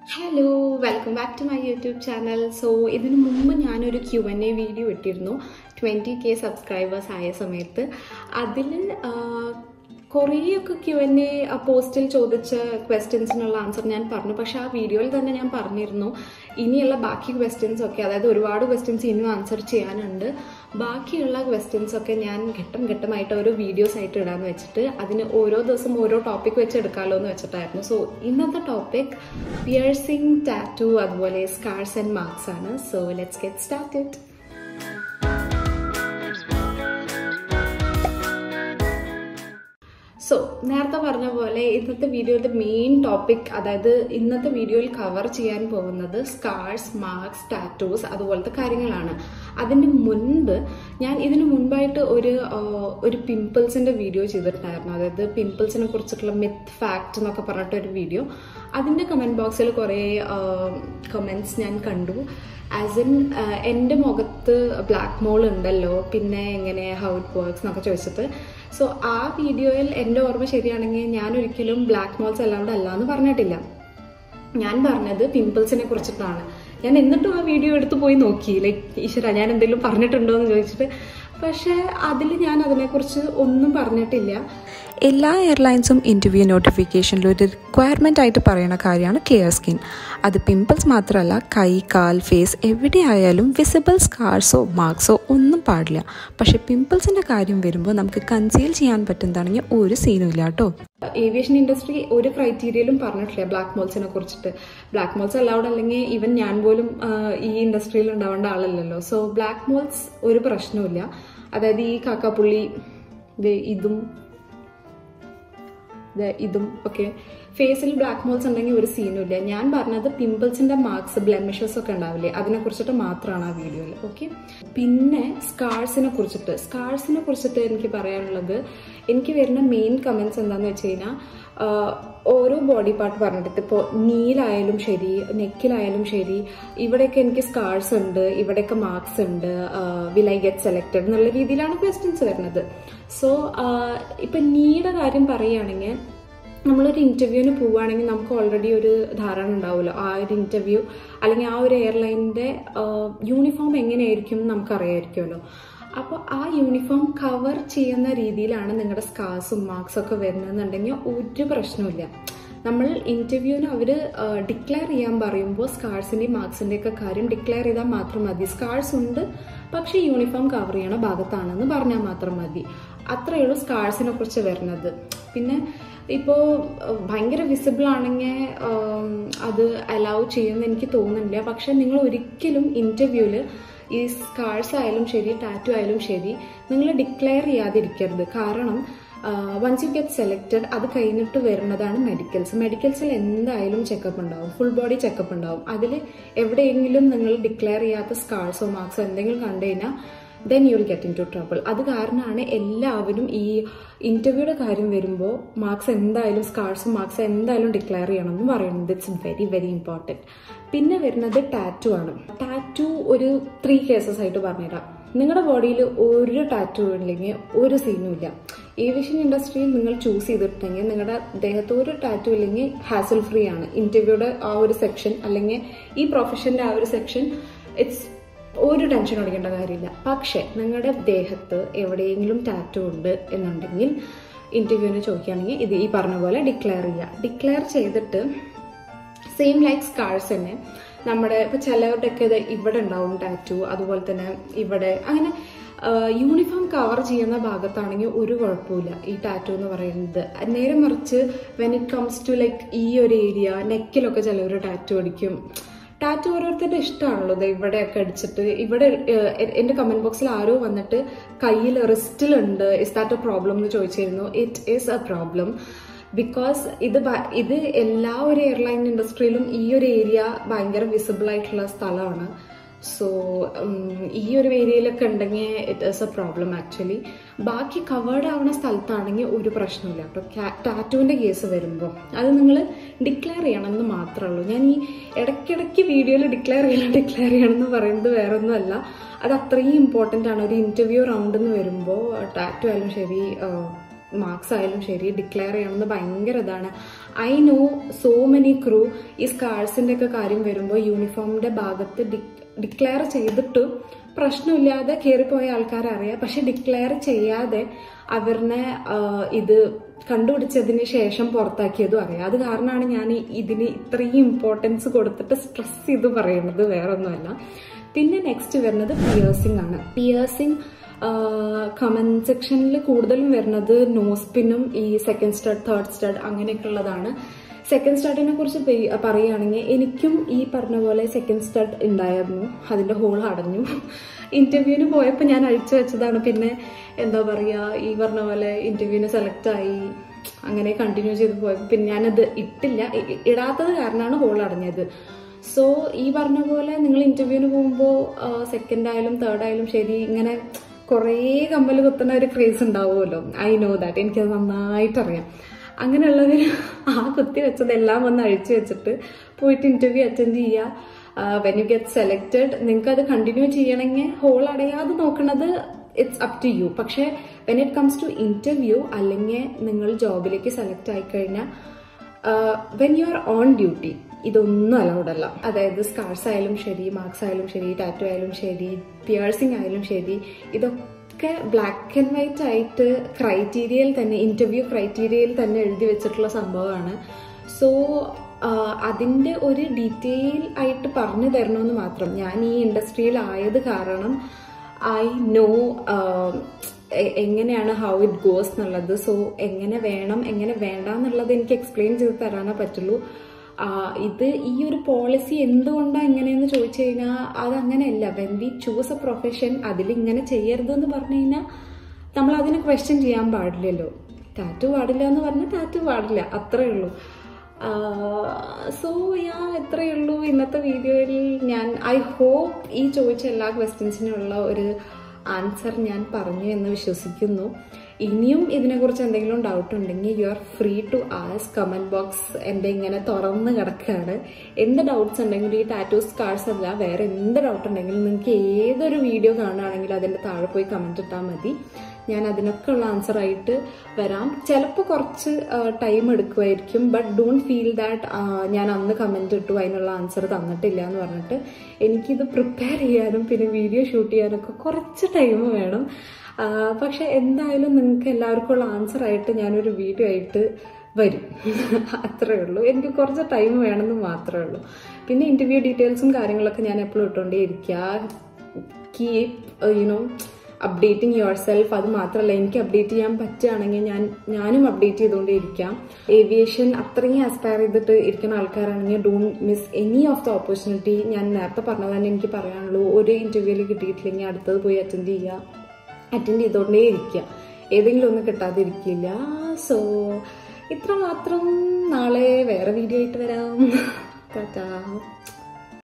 hello welcome back to my YouTube channel so ഇതിനു മുമ്പ് ഞാനൊരു ക്യു എൻ എ വീഡിയോ ഇട്ടിരുന്നു ട്വൻറ്റി കെ സബ്സ്ക്രൈബേഴ്സ് ആയ സമയത്ത് അതിൽ കുറേയൊക്കെ ക്യു എൻ എ പോസ്റ്റിൽ ചോദിച്ച ക്വസ്റ്റ്യൻസിനുള്ള ആൻസർ ഞാൻ പറഞ്ഞു പക്ഷെ ആ വീഡിയോയിൽ തന്നെ ഞാൻ പറഞ്ഞിരുന്നു ഇനിയുള്ള ബാക്കി ക്വസ്റ്റ്യൻസ് ഒക്കെ അതായത് ഒരുപാട് ക്വസ്റ്റ്യൻസ് ഇനിയും ആൻസർ ചെയ്യാനുണ്ട് ബാക്കിയുള്ള ക്വസ്റ്റ്യൻസ് ഒക്കെ ഞാൻ ഘട്ടം ഘട്ടമായിട്ട് ഓരോ വീഡിയോസ് ആയിട്ട് ഇടാന്ന് വെച്ചിട്ട് അതിന് ഓരോ ദിവസം ഓരോ ടോപ്പിക് വെച്ച് എടുക്കാമല്ലോ എന്ന് വെച്ചിട്ടായിരുന്നു സോ ഇന്നത്തെ ടോപ്പിക് പിയേഴ്സിംഗ് ടാറ്റു അതുപോലെ സ്കാർസ് ആൻഡ് മാർക്സ് ആണ് so let's get started so നേരത്തെ പറഞ്ഞ പോലെ ഇന്നത്തെ വീഡിയോയുടെ മെയിൻ ടോപ്പിക് അതായത് ഇന്നത്തെ വീഡിയോയിൽ കവർ ചെയ്യാൻ പോകുന്നത് സ്കാർസ് മാർക്സ് ടാറ്റൂസ് അതുപോലത്തെ കാര്യങ്ങളാണ് അതിന് മുൻപ് ഞാൻ ഇതിനു മുൻപായിട്ട് ഒരു ഒരു പിമ്പിൾസിന്റെ വീഡിയോ ചെയ്തിട്ടുണ്ടായിരുന്നു അതായത് പിമ്പിൾസിനെ കുറിച്ചിട്ടുള്ള മിത്ത് ഫാക്ട് എന്നൊക്കെ പറഞ്ഞിട്ട് ഒരു വീഡിയോ അതിന്റെ കമന്റ് ബോക്സിൽ കുറേ കമന്റ്സ് ഞാൻ കണ്ടു ആസ് ഇൻ എൻ്റെ മുഖത്ത് ബ്ലാക്ക് മോൾ ഉണ്ടല്ലോ പിന്നെ എങ്ങനെ ഹൗ ഇറ്റ് വർക്ക്സ് എന്നൊക്കെ ചോദിച്ചിട്ട് സോ ആ വീഡിയോയിൽ എൻ്റെ ഓർമ്മ ശരിയാണെങ്കിൽ ഞാൻ ഒരിക്കലും ബ്ലാക്ക് മോൾസ് അല്ലാണ്ട് അല്ല എന്ന് പറഞ്ഞിട്ടില്ല ഞാൻ പറഞ്ഞത് പിമ്പിൾസിനെ കുറിച്ചിട്ടാണ് ഞാൻ എന്നിട്ടും ആ വീഡിയോ എടുത്ത് പോയി നോക്കി ലൈക്ക് ഈശ്വര ഞാൻ എന്തെങ്കിലും പറഞ്ഞിട്ടുണ്ടോ എന്ന് ചോദിച്ചിട്ട് പക്ഷേ അതിൽ ഞാൻ അതിനെക്കുറിച്ച് ഒന്നും പറഞ്ഞിട്ടില്ല എല്ലാ എയർലൈൻസും ഇൻ്റർവ്യൂ നോട്ടിഫിക്കേഷനിൽ ഒരു റിക്വയർമെൻ്റ് ആയിട്ട് പറയുന്ന കാര്യമാണ് കെയർ സ്കിൻ അത് പിമ്പിൾസ് മാത്രമല്ല കൈ കാൽ ഫേസ് എവിടെയായാലും വിസിബിൾ സ്കാർസോ മാർക്സോ ഒന്നും പാടില്ല പക്ഷേ പിമ്പിൾസിൻ്റെ കാര്യം വരുമ്പോൾ നമുക്ക് കൺസീൽ ചെയ്യാൻ പറ്റുന്നതാണെങ്കിൽ ഒരു സീനും ഇല്ല കേട്ടോ ഏവിയേഷൻ ഇൻഡസ്ട്രി ഒരു ക്രൈറ്റീരിയയിലും പറഞ്ഞിട്ടില്ല ബ്ലാക്ക് മോൾസിനെ കുറിച്ചിട്ട് ബ്ലാക്ക് മോൾസ് അലൗഡ് അല്ലെങ്കിൽ ഈവൻ ഞാൻ പോലും ഈ ഇൻഡസ്ട്രിയിൽ ഉണ്ടാവേണ്ട ആളല്ലല്ലോ സോ ബ്ലാക്ക് മോൾസ് ഒരു പ്രശ്നവുമില്ല അതായത് ഈ കാക്കാപ്പുള്ളി ഇതും ഇതും ഒക്കെ ഫേസിൽ ബ്ലാക്ക് മോൾസ് ഉണ്ടെങ്കിൽ ഒരു സീനും ഇല്ല ഞാൻ പറഞ്ഞത് പിമ്പിൾസിന്റെ മാർക്സ് ബ്ലെമിഷസ് ഒക്കെ ഉണ്ടാവില്ലേ അതിനെ കുറിച്ചിട്ട് മാത്രമാണ് ആ വീഡിയോയിൽ ഓക്കെ പിന്നെ സ്കാർസിനെ കുറിച്ചിട്ട് സ്കാർസിനെ കുറിച്ചിട്ട് എനിക്ക് പറയാനുള്ളത് എനിക്ക് വരുന്ന മെയിൻ കമന്റ്സ് എന്താണെന്ന് വെച്ച് കഴിഞ്ഞാൽ ഓരോ ബോഡി പാർട്ട് പറഞ്ഞിട്ട് ഇപ്പോൾ നീലായാലും ശരി നെക്കിലായാലും ശരി ഇവിടെയൊക്കെ എനിക്ക് സ്കാർസ് ഉണ്ട് ഇവിടെയൊക്കെ മാർക്സ് ഉണ്ട് വിൽ ഐ ഗെറ്റ് സെലക്റ്റഡ് എന്നുള്ള രീതിയിലാണ് ക്വസ്റ്റ്യൻസ് വരുന്നത് സോ ഇപ്പം നീയുടെ കാര്യം പറയുകയാണെങ്കിൽ നമ്മളൊരു ഇൻ്റർവ്യൂവിന് പോവുകയാണെങ്കിൽ നമുക്ക് ഓൾറെഡി ഒരു ധാരണ ഉണ്ടാവുമല്ലോ ആ ഒരു ഇൻ്റർവ്യൂ അല്ലെങ്കിൽ ആ ഒരു എയർലൈനിൻ്റെ യൂണിഫോം എങ്ങനെയായിരിക്കും നമുക്കറിയായിരിക്കുമല്ലോ അപ്പോൾ ആ യൂണിഫോം കവർ ചെയ്യുന്ന രീതിയിലാണ് നിങ്ങളുടെ സ്കാർസും മാർക്സും ഒക്കെ വരുന്നതെന്നുണ്ടെങ്കിൽ ഒരു പ്രശ്നമില്ല നമ്മൾ ഇൻ്റർവ്യൂവിന് അവർ ഡിക്ലെയർ ചെയ്യാൻ പറയുമ്പോൾ സ്കാർസിൻ്റെയും മാർക്സിൻ്റെ ഒക്കെ കാര്യം ഡിക്ലെയർ ചെയ്താൽ മാത്രം മതി സ്കാർസ് ഉണ്ട് പക്ഷേ യൂണിഫോം കവർ ചെയ്യണ ഭാഗത്താണെന്ന് പറഞ്ഞാൽ മാത്രം മതി അത്രയേ ഉള്ളൂ സ്കാർസിനെ കുറിച്ച് വരുന്നത് പിന്നെ ഇപ്പോൾ ഭയങ്കര വിസിബിൾ ആണെങ്കിൽ അത് അലൗ ചെയ്യുമെന്ന് എനിക്ക് തോന്നുന്നില്ല പക്ഷെ നിങ്ങൾ ഒരിക്കലും ഇൻ്റർവ്യൂവിൽ ഈ സ്കാർസ് ആയാലും ശരി ടാറ്റു ആയാലും ശരി നിങ്ങൾ ഡിക്ലെയർ ചെയ്യാതിരിക്കരുത് കാരണം വൺസ് യു ഗെറ്റ് സെലക്റ്റഡ് അത് കഴിഞ്ഞിട്ട് വരുന്നതാണ് മെഡിക്കൽസ് മെഡിക്കൽസിൽ എന്തായാലും ചെക്കപ്പ് ഉണ്ടാവും ഫുൾ ബോഡി ചെക്കപ്പ് ഉണ്ടാവും അതിൽ എവിടെയെങ്കിലും നിങ്ങൾ ഡിക്ലെയർ ചെയ്യാത്ത സ്കാർസോ മാർക്സോ എന്തെങ്കിലും കണ്ടു കഴിഞ്ഞാൽ then you will get into trouble അത് കാരണമാണ് എല്ലാവരും ഈ ഇന്റർവ്യൂയുടെ കാര്യം വരുമ്പോൾ മാർക്സ് എന്തായാലും സ്കാർസും മാർക്സ് എന്തായാലും ഡിക്ലെയർ ചെയ്യണം എന്ന് പറയുന്നത് ഇറ്റ്സ് വെരി വെരി ഇമ്പോർട്ടൻറ്റ് പിന്നെ വരുന്നത് ടാറ്റു ആണ് ടാറ്റു ഒരു ത്രീ കേസസ് ആയിട്ട് പറഞ്ഞുതരാം നിങ്ങളുടെ ബോഡിയിൽ ഒരു ടാറ്റു ഇല്ലെങ്കിൽ ഒരു സീനും ഇല്ല ഏവിയേഷൻ ഇൻഡസ്ട്രിയിൽ നിങ്ങൾ ചൂസ് ചെയ്തിട്ടുണ്ടെങ്കിൽ നിങ്ങളുടെ ദേഹത്ത് ഒരു ടാറ്റു ഇല്ലെങ്കിൽ ഹാസൽ ഫ്രീ ആണ് ഇന്റർവ്യൂയുടെ ആ ഒരു സെക്ഷൻ അല്ലെങ്കിൽ ഈ പ്രൊഫഷന്റെ ആ ഒരു സെക്ഷൻ ഇറ്റ്സ് ഒരു ടെൻഷൻ അടിക്കേണ്ട കാര്യമില്ല പക്ഷെ നിങ്ങളുടെ ദേഹത്ത് എവിടെയെങ്കിലും ടാറ്റു ഉണ്ട് എന്നുണ്ടെങ്കിൽ ഇന്റർവ്യൂവിന് ചോദിക്കുകയാണെങ്കിൽ ഇത് ഈ പറഞ്ഞ പോലെ ഡിക്ലെയർ ചെയ്യുക ഡിക്ലെയർ ചെയ്തിട്ട് സെയിം ലൈക്ക് സ്കാർസ് തന്നെ നമ്മുടെ ഇപ്പൊ ചിലവരുടെയൊക്കെ ഇത് ഇവിടെ ഉണ്ടാവും ടാറ്റു അതുപോലെ തന്നെ ഇവിടെ അങ്ങനെ യൂണിഫോം കവർ ചെയ്യുന്ന ഭാഗത്താണെങ്കിൽ ഒരു കുഴപ്പമില്ല ഈ ടാറ്റു എന്ന് പറയുന്നത് നേരെ മറിച്ച് when it comes to like ഈ ഒരു ഏരിയ നെക്കിലൊക്കെ ചിലവർ ടാറ്റു അടിക്കും ടാറ്റു ഓരോരുത്തരുടെ ഇഷ്ടമാണല്ലോ ഇത് ഇവിടെയൊക്കെ അടിച്ചിട്ട് ഇവിടെ എന്റെ കമന്റ് ബോക്സിൽ ആരോ വന്നിട്ട് കയ്യിൽ റിസ്റ്റിലുണ്ട് ഇസ് ദാറ്റ് എ പ്രോബ്ലം എന്ന് ചോദിച്ചിരുന്നു it is a problem because ഇത് ഇത് എല്ലാ ഒരു എയർലൈൻ ഇൻഡസ്ട്രിയിലും ഈ ഒരു ഏരിയ ഭയങ്കര വിസിബിൾ ആയിട്ടുള്ള സ്ഥലമാണ് സോ ഈ ഒരു ഏരിയയിലൊക്കെ ഉണ്ടെങ്കിൽ it is a problem actually ബാക്കി കവേർഡ് ആവുന്ന സ്ഥലത്താണെങ്കിൽ ഒരു പ്രശ്നമില്ല കേട്ടോ ടാറ്റുവിൻ്റെ കേസ് വരുമ്പോൾ അത് നിങ്ങൾ ഡിക്ലെയർ ചെയ്യണമെന്ന് മാത്രമേ ഉള്ളൂ ഞാൻ ഈ ഇടയ്ക്കിടയ്ക്ക് വീഡിയോയിൽ ഡിക്ലെയർ ചെയ്യണം ഡിക്ലെയർ ചെയ്യണം എന്ന് പറയുന്നത് വേറെ ഒന്നുമല്ല അത് അത്രയും ഇമ്പോർട്ടൻ്റ് ആണ് ഒരു ഇൻ്റർവ്യൂ റൗണ്ട് എന്ന് വരുമ്പോൾ ടാറ്റു ആയാലും ശരി മാർക്സ് ആയാലും ശരി ഡിക്ലെയർ ചെയ്യണമെന്ന് ഭയങ്കര ഇതാണ് I know so many crew ഈ സ്കാർസിന്റെ ഒക്കെ കാര്യം വരുമ്പോൾ യൂണിഫോമിന്റെ ഭാഗത്ത് ഡിക്ലെയർ ചെയ്തിട്ട് പ്രശ്നമില്ലാതെ കയറിപ്പോയ ആൾക്കാരറിയാം പക്ഷെ ഡിക്ലെയർ ചെയ്യാതെ അവരിനെ ഇത് കണ്ടുപിടിച്ചതിന് ശേഷം പുറത്താക്കിയതും അറിയാം അത് കാരണമാണ് ഞാൻ ഈ- ഇതിന് ഇത്രയും ഇമ്പോർട്ടൻസ് കൊടുത്തിട്ട് സ്ട്രെസ് ചെയ്ത് പറയുന്നത് വേറൊന്നുമല്ല പിന്നെ നെക്സ്റ്റ് വരുന്നത് പിയേഴ്സിംഗ് ആണ് പിയേഴ്സിംഗ് കമന്റ് സെക്ഷനിൽ കൂടുതലും വരുന്നത് നോസ്പിനും ഈ സെക്കൻഡ് സ്റ്റഡ് തേർഡ് സ്റ്റഡ് അങ്ങനെയൊക്കെ ഉള്ളതാണ് സെക്കൻഡ് സ്റ്റഡിനെ കുറിച്ച് പെ- പറയുകയാണെങ്കിൽ എനിക്കും ഈ പറഞ്ഞ പോലെ സെക്കൻഡ് സ്റ്റഡ് ഉണ്ടായിരുന്നു അതിന്റെ ഹോൾ അടഞ്ഞു ഇന്റർവ്യൂവിന് പോയപ്പോൾ ഞാൻ അഴിച്ചു വെച്ചതാണ് പിന്നെ എന്താ പറയുക ഈ പറഞ്ഞ പോലെ ഇന്റർവ്യൂവിന് സെലക്ട് ആയി അങ്ങനെ കണ്ടിന്യൂ ചെയ്ത് പോയപ്പോൾ പിന്നെ ഞാനത് ഇട്ടില്ല ഇ- ഇ- ഇടാത്തത് കാരണമാണ് ഹോൾ അടഞ്ഞത് സോ ഈ പറഞ്ഞ പോലെ നിങ്ങൾ ഇന്റർവ്യൂവിന് പോകുമ്പോൾ സെക്കൻഡ് ആയാലും തേർഡ് ആയാലും ശരി ഇങ്ങനെ കുറേ കമ്മൽ കുത്തുന്ന ഒരു ക്രേസ് ഉണ്ടാവുമല്ലോ ഐ നോ ദാറ്റ് എനിക്കത് നന്നായിട്ട് അറിയാം അങ്ങനെയുള്ളതിൽ ആ കുത്തി വെച്ചതെല്ലാം ഒന്ന് അഴിച്ചു വെച്ചിട്ട് പോയിട്ട് ഇന്റർവ്യൂ അറ്റൻഡ് ചെയ്യുക വെൻ യു ഗെറ്റ് സെലക്റ്റഡ് നിങ്ങൾക്ക് അത് കണ്ടിന്യൂ ചെയ്യണമെങ്കിൽ ഹോൾ അടയാതെ നോക്കണത് ഇറ്റ്സ് അപ് ടു യു പക്ഷേ when it comes to interview അല്ലെങ്കിൽ നിങ്ങൾ ജോബിലേക്ക് സെലക്ട് ആയി കഴിഞ്ഞാൽ when you are on duty ഇതൊന്നും അലൗഡ് അല്ല അതായത് സ്കാർസ് ആയാലും ശരി മാർക്സ് ആയാലും ശരി ടാറ്റു ആയാലും ശരി പിയേഴ്സിംഗ് ആയാലും ശരി ഇതൊക്കെ ബ്ലാക്ക് ആൻഡ് വൈറ്റ് ആയിട്ട് ക്രൈറ്റീരിയയിൽ തന്നെ ഇന്റർവ്യൂ ക്രൈറ്റീരിയയിൽ തന്നെ എഴുതി വെച്ചിട്ടുള്ള സംഭവമാണ് സോ അതിൻ്റെ ഒരു ഡീറ്റെയിൽ ആയിട്ട് പറഞ്ഞു തരണമെന്ന് മാത്രം ഞാൻ ഈ ഇൻഡസ്ട്രിയിൽ ആയത് കാരണം ഐ നോ എങ്ങനെയാണ് ഹൗ ഇറ്റ് ഗോസ് എന്നുള്ളത് സോ എങ്ങനെ വേണം എങ്ങനെ വേണ്ട എന്നുള്ളത് എനിക്ക് എക്സ്പ്ലെയിൻ ചെയ്ത് തരാനേ പറ്റുള്ളൂ ആ, ഇത് ഈ ഒരു പോളിസി എന്തുകൊണ്ടാണ് ഇങ്ങനെയെന്ന് ചോദിച്ചു കഴിഞ്ഞാൽ അത് അങ്ങനെയല്ല when we choose a profession അതിൽ ഇങ്ങനെ ചെയ്യരുത് എന്ന് പറഞ്ഞു കഴിഞ്ഞാൽ നമ്മൾ അതിനെ ക്വസ്റ്റ്യൻ ചെയ്യാൻ പാടില്ലല്ലോ ടാറ്റു പാടില്ല എന്ന് പറഞ്ഞാൽ ടാറ്റു പാടില്ല അത്രേ ഉള്ളൂ സോ യാ ഇത്രയേ ഉള്ളൂ ഇന്നത്തെ വീഡിയോയിൽ ഞാൻ ഐ ഹോപ്പ് ഈ ചോദിച്ച എല്ലാ ക്വസ്റ്റ്യൻസിനുള്ള ഒരു ആൻസർ ഞാൻ പറഞ്ഞു എന്ന് വിശ്വസിക്കുന്നു ഇനിയും ഇതിനെക്കുറിച്ച് എന്തെങ്കിലും ഡൗട്ട് ഉണ്ടെങ്കിൽ you are free to ask comment box എൻ്റെ ഇങ്ങനെ തുറന്ന് കിടക്കുകയാണ് എന്ത് ഡൗട്ട്സ് ഉണ്ടെങ്കിലും ഈ ടാറ്റൂസ് കാർഡ്സ് അല്ല വേറെ എന്ത് ഡൗട്ട് ഉണ്ടെങ്കിലും നിങ്ങൾക്ക് ഏതൊരു വീഡിയോ കാണുകയാണെങ്കിലും അതിൻ്റെ താഴെ പോയി കമന്റ് ഇട്ടാൽ മതി ഞാൻ അതിനൊക്കെ ഉള്ള ആൻസർ ആയിട്ട് വരാം ചിലപ്പോൾ കുറച്ച് ടൈം എടുക്കുമായിരിക്കും ബട്ട് ഡോണ്ട് ഫീൽ ദാറ്റ് ഞാൻ അന്ന് കമന്റ് ഇട്ടു അതിനുള്ള ആൻസർ തന്നിട്ടില്ല എന്ന് പറഞ്ഞിട്ട് എനിക്കിത് പ്രിപ്പയർ ചെയ്യാനും പിന്നെ വീഡിയോ ഷൂട്ട് ചെയ്യാനൊക്കെ കുറച്ച് ടൈം വേണം ആ, പക്ഷെ എന്തായാലും നിങ്ങൾക്ക് എല്ലാവർക്കും ഉള്ള ആൻസർ ആയിട്ട് ഞാനൊരു വീഡിയോ ആയിട്ട് വരും അത്രേ ഉള്ളൂ എനിക്ക് കുറച്ച് ടൈം വേണമെന്ന് മാത്രമേ ഉള്ളൂ പിന്നെ ഇന്റർവ്യൂ ഡീറ്റെയിൽസും കാര്യങ്ങളൊക്കെ ഞാൻ എപ്പോഴും ഇട്ടുകൊണ്ടേ ഇരിക്കുക keep you know updating yourself അത് മാത്രമല്ല എനിക്ക് അപ്ഡേറ്റ് ചെയ്യാൻ പറ്റുകയാണെങ്കിൽ ഞാൻ ഞാനും അപ്ഡേറ്റ് ചെയ്തുകൊണ്ടേ ഇരിക്കാം ഏവിയേഷൻ അത്രയും ആസ്പയർ ചെയ്തിട്ട് ഇരിക്കുന്ന ആൾക്കാരാണെങ്കിൽ don't miss any of the opportunity ഞാൻ നേരത്തെ പറഞ്ഞത് തന്നെ എനിക്ക് പറയാനുള്ളൂ ഒരു ഇന്റർവ്യൂവിൽ കിട്ടിയിട്ടില്ലെങ്കിൽ അടുത്തത് പോയി അറ്റൻഡ് ചെയ്യുക അറ്റൻഡ് ചെയ്തുകൊണ്ടേ ഇരിക്കുക ഏതെങ്കിലും ഒന്ന് കിട്ടാതിരിക്കില്ല സോ ഇത്ര മാത്രം നാളെ വേറെ വീഡിയോ ആയിട്ട് വരാം ടാറ്റാ